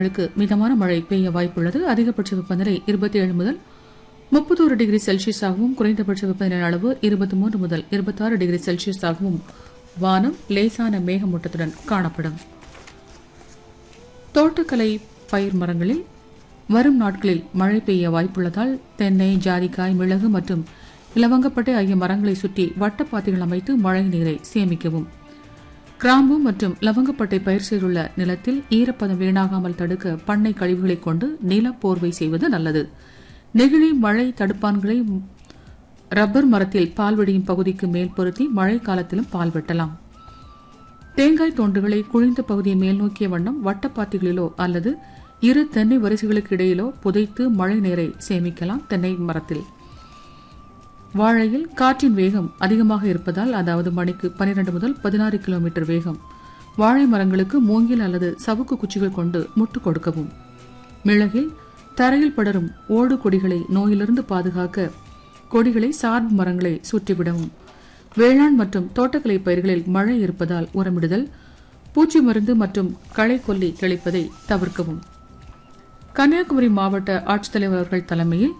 ளுக்கு மிதமான மழை பெய்ய வாய்ப்புள்ளது அதிகபட்ச வெப்பநிலை இருபத்தி ஏழு முதல் முப்பத்தோரு டிகிரி செல்சியஸாகவும் குறைந்தபட்ச வெப்பநிலை அளவு இருபத்தி மூன்று முதல் இருபத்தாறு டிகிரி செல்சியஸாகவும் வானம் லேசான மேகமூட்டத்துடன் காணப்படும் தோட்டக்கலை பயிர் மரங்களில் வரும் நாட்களில் மழை பெய்ய வாய்ப்புள்ளதால் தென்னை ஜாதிக்காய் மிளகு மற்றும் இலவங்கப்பட்டை ஆகிய மரங்களை சுற்றி வட்டப்பாத்திகள் அமைத்து மழை நீரை சேமிக்கவும் கிராம்பு மற்றும் லவங்கப்பட்டை பயிர் செய்துள்ள நிலத்தில் ஈரப்பதம் வீணாகாமல் தடுக்க பண்ணை கழிவுகளை கொண்டு நில போர்வை செய்வது நல்லது நெகிழி மழை தடுப்பான்களை ரப்பர் மரத்தில் பால் வெடியும் பகுதிக்கு மேல் பொருத்தி மழை காலத்திலும் பால் வெட்டலாம் தேங்காய் தோண்டுகளை குழிந்த பகுதியை மேல் நோக்கிய வண்ணம் வட்டப்பாத்திகளிலோ அல்லது இரு தென்னை வரிசைகளுக்கு இடையிலோ புதைத்து மழை நீரை சேமிக்கலாம் தென்னை மரத்தில் வாழையில் காற்றின் வேகம் அதிகமாக இருப்பதால் அதாவது மணிக்கு 12 முதல் பதினாறு கிலோமீட்டர் வேகம் வாழை மரங்களுக்கு மூங்கில் அல்லது சவுக்கு குச்சிகள் கொண்டு முட்டு கொடுக்கவும் மிளகில் தரையில் படரும் ஓடு கொடிகளை நோயிலிருந்து பாதுகாக்க கொடிகளை சார்பு மரங்களை சுற்றிவிடவும் வேளாண் மற்றும் தோட்டக்கலை பயிர்களில் மழை இருப்பதால் உரமிடுதல் பூச்சி மருந்து மற்றும் களை கொல்லி தெளிப்பதை தவிர்க்கவும் கன்னியாகுமரி மாவட்ட ஆட்சித்தலைவர் அவர்கள் தலைமையில்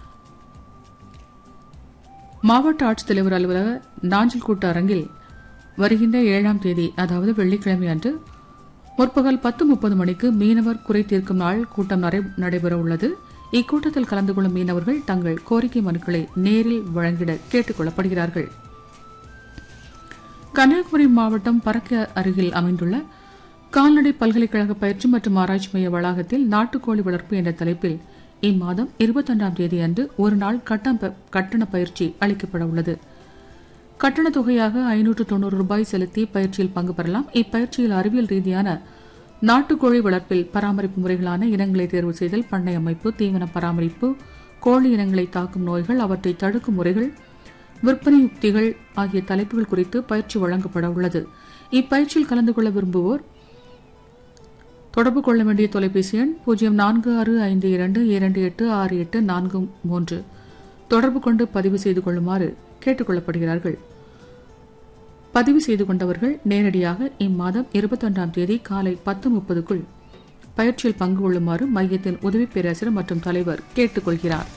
மாவட்ட ஆட்சித்தலைவர் அலுவலக நாஞ்சில் கூட்ட அரங்கில் வருகின்ற ஏழாம் தேதி அதாவது வெள்ளிக்கிழமை அன்று முற்பகல் பத்து முப்பது மணிக்கு மீனவர் குறை தீர்க்கும் நாள் கூட்டம் நடை- நடைபெற உள்ளது இக்கூட்டத்தில் கலந்து கொள்ளும் மீனவர்கள் தங்கள் கோரிக்கை மனுக்களை நேரில் வழங்கிட கேட்டுக் கொள்ளப்படுகிறார்கள் கன்னியாகுமரி மாவட்டம் பறக்க அருகில் அமைந்துள்ள கால்நடை பல்கலைக்கழக பயிற்சி மற்றும் ஆராய்ச்சி மைய வளாகத்தில் நாட்டுக்கோழி வளர்ப்பு என்ற தலைப்பில் இம்மாதம் இருபத்தொன்றாம் தேதி அன்று ஒரு நாள் கட்டண கட்டண பயிற்சி அளிக்கப்பட உள்ளது கட்டண தொகையாக ஐநூற்று தொண்ணூறு ரூபாய் செலுத்தி பயிற்சியில் பங்கு பெறலாம் இப்பயிற்சியில் அறிவியல் ரீதியான நாட்டுக்கோழி வளர்ப்பில் பராமரிப்பு முறைகளான இனங்களை தேர்வு செய்தல் பண்ணை அமைப்பு தீவன பராமரிப்பு கோழி இனங்களை தாக்கும் நோய்கள் அவற்றை தடுக்கும் முறைகள் விற்பனை யுக்திகள் ஆகிய தலைப்புகள் குறித்து பயிற்சி வழங்கப்பட உள்ளது இப்பயிற்சியில் கலந்து கொள்ள விரும்புவோர் தொடர்பு கொள்ள வேண்டிய தொலைபேசி எண் பூஜ்ஜியம் நான்கு ஆறு ஐந்து இரண்டு இரண்டு எட்டு ஆறு எட்டு நான்கு மூன்று தொடர்பு கொண்டு பதிவு செய்து கொள்ளுமாறு கேட்டுக் கொள்ளப்படுகிறார்கள் பதிவு செய்து கொண்டவர்கள் நேரடியாக இம்மாதம் இருபத்தொன்றாம் தேதி காலை பத்து முப்பதுக்குள் பயிற்சியில் பங்கு கொள்ளுமாறு மையத்தின் உதவி பேராசிரியர் மற்றும் தலைவர் கேட்டுக்கொள்கிறார்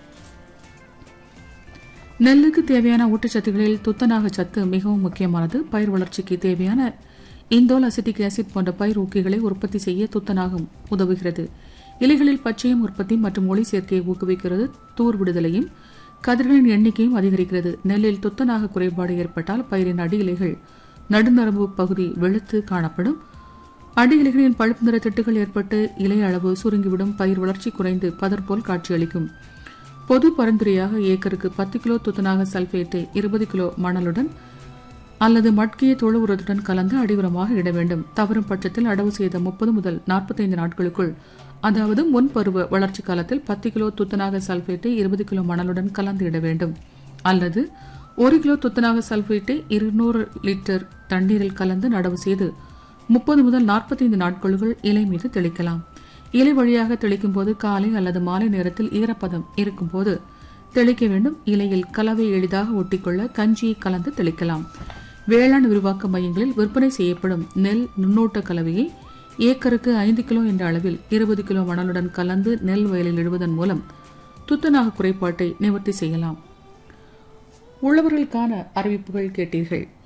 நெல்லுக்கு தேவையான ஊட்டச்சத்துகளில் துத்தநாக சத்து மிகவும் முக்கியமானது பயிர் வளர்ச்சிக்கு தேவையான இந்தோல் அசிட்டிக் ஆசிட் போன்ற பயிர் ஊக்கிகளை உற்பத்தி செய்ய துத்தநாகம் உதவுகிறது இலைகளில் பச்சையம் உற்பத்தி மற்றும் ஒளி சேர்க்கையை ஊக்குவிக்கிறது தூர் விடுதலையும் கதிர்களின் எண்ணிக்கையும் அதிகரிக்கிறது நெல்லில் துத்தநாக குறைபாடு ஏற்பட்டால் பயிரின் அடி இலைகள் நடுநரம்பு பகுதி வெளுத்து காணப்படும் அடி இலைகளின் பழுப்பு நிற திட்டுகள் ஏற்பட்டு இலை அளவு சுருங்கிவிடும் பயிர் வளர்ச்சி குறைந்து பதர் போல் காட்சியளிக்கும் பொது பரிந்துரையாக ஏக்கருக்கு பத்து கிலோ துத்தநாக சல்பேட்டை இருபது கிலோ மணலுடன் அல்லது மட்கிய தொழு உரத்துடன் கலந்து அடிவுரமாக இட வேண்டும் தவறும் பட்சத்தில் அடவு செய்த முப்பது முதல் நாற்பத்தைந்து நாட்களுக்குள் அதாவது முன்பருவ வளர்ச்சி காலத்தில் பத்து கிலோ துத்தநாக சல்பேட்டை இருபது கிலோ மணலுடன் கலந்து இட வேண்டும் அல்லது ஒரு கிலோ துத்தநாக சல்பேட்டை இருநூறு லிட்டர் தண்ணீரில் கலந்து நடவு செய்து முப்பது முதல் நாற்பத்தைந்து நாட்களுக்குள் இலை மீது தெளிக்கலாம் இலை வழியாக தெளிக்கும் போது காலை அல்லது மாலை நேரத்தில் ஈரப்பதம் இருக்கும்போது தெளிக்க வேண்டும் இலையில் கலவை எளிதாக ஒட்டிக்கொள்ள கஞ்சியை கலந்து தெளிக்கலாம் வேளாண் விரிவாக்க மையங்களில் விற்பனை செய்யப்படும் நெல் நுண்ணூட்ட கலவையை ஏக்கருக்கு ஐந்து கிலோ என்ற அளவில் இருபது கிலோ மணலுடன் கலந்து நெல் வயலில் இடுவதன் மூலம் துத்தநாக குறைபாட்டை நிவர்த்தி செய்யலாம் உள்ளவர்களுக்கான அறிவிப்புகள் கேட்டீர்கள்